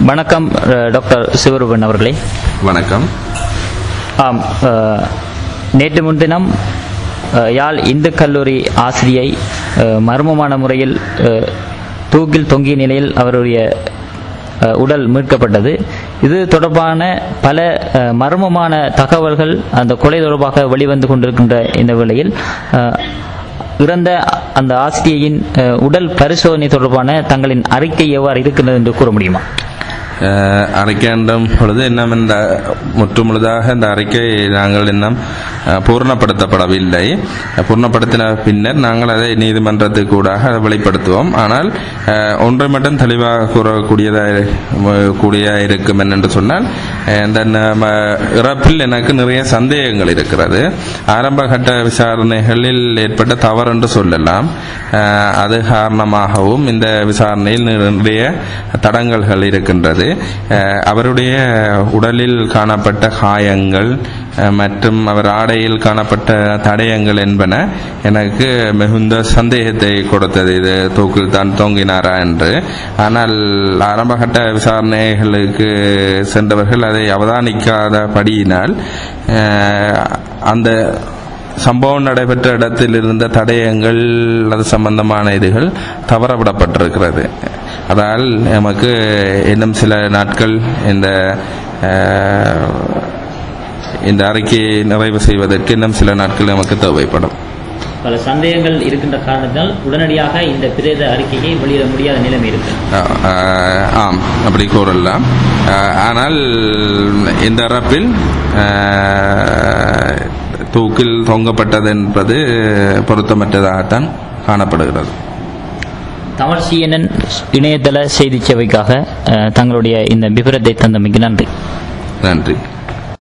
வணக்கம் அஹ், டாக்டர் சிவரூபன் அவர்களே வணக்கம் ஆம் அஹ், நேற்று முன்தினம் அஹ், யாழ் இந்து கல்லூரி ஆசிரியை அஹ், மர்மமான முறையில் அஹ், தூக்கில் தொங்கிய நிலையில் அவருடைய அஹ், உடல் மீட்கப்பட்டது இது தொடர்பான பல அஹ், மர்மமான தகவல்கள் அந்த கொலை தொடர்பாக வெளிவந்து கொண்டிருக்கின்ற இந்த வேளையில் அஹ், இறந்த அந்த ஆசிரியையின் அஹ், உடல் பரிசோதனை தொடர்பான தங்களின் அறிக்கை எவ்வாறு இருக்கின்றது என்று கூற முடியுமா அஹ், அறிக்கைன்றும் பொழுது இன்னும் இந்த முற்று முழுதாக இந்த அறிக்கை நாங்கள் இன்னும் அஹ், பூர்ணப்படுத்தப்படவில்லை பூர்ணப்படுத்தின பின்னர் நாங்கள் அதை நீதிமன்றத்துக்கு கூடாக அதை வெளிப்படுத்துவோம் ஆனால் அஹ், ஒன்றை மட்டும் தெளிவாக கூறக்கூடியதாக கூடிய இருக்கும் என்னென்று சொன்னால் அஹ், இந்த நம்ம இறப்பில் எனக்கு நிறைய சந்தேகங்கள் இருக்கிறது ஆரம்ப கட்ட விசாரணைகளில் ஏற்பட்ட தவறு என்று சொல்லலாம் அஹ், அது காரணமாகவும் இந்த விசாரணையில் நிறைய தடங்கல்கள் இருக்கின்றது அஹ், அவருடைய உடலில் காணப்பட்ட காயங்கள் அஹ், மற்றும் அவர் ஆடையில் காணப்பட்ட தடயங்கள் என்பன எனக்கு மிகுந்த சந்தேகத்தை கொடுத்தது இது தூக்கில் தான் தொங்கினாரா என்று ஆனால் ஆரம்பகட்ட விசாரணைகளுக்கு சென்றவர்கள் அதை அவதானிக்காதபடியினால் அஹ், அந்த சம்பவம் நடைபெற்ற இடத்தில் இருந்த தடயங்கள் அது சம்பந்தமான இதுகள் தவறவிடப்பட்டிருக்கிறது அதால் நமக்கு இன்னும் சில நாட்கள் இந்த அஹ், இந்த அறிக்கையை நிறைவு செய்வதற்கு இன்னும் சில நாட்கள் நமக்கு தேவைப்படும் பல சந்தேகங்கள் இருக்கின்ற காரணத்தால் உடனடியாக இந்த பிரேத அறிக்கையை வெளியிட முடியாத நிலைமை இருக்கு அஹ், அஹ், ஆம் அப்படி கூறலாம் அஹ், ஆனால் இந்த இறப்பில் அஹ், தூக்கில் தொங்கப்பட்டது என்பது பொருத்தமற்றதாகத்தான் காணப்படுகிறது தமிழ் சிஎன்என் இணையதள செய்தி சேவைக்காக அஹ், தங்களுடைய இந்த விவரத்தை தந்தமைக்கு நன்றி நன்றி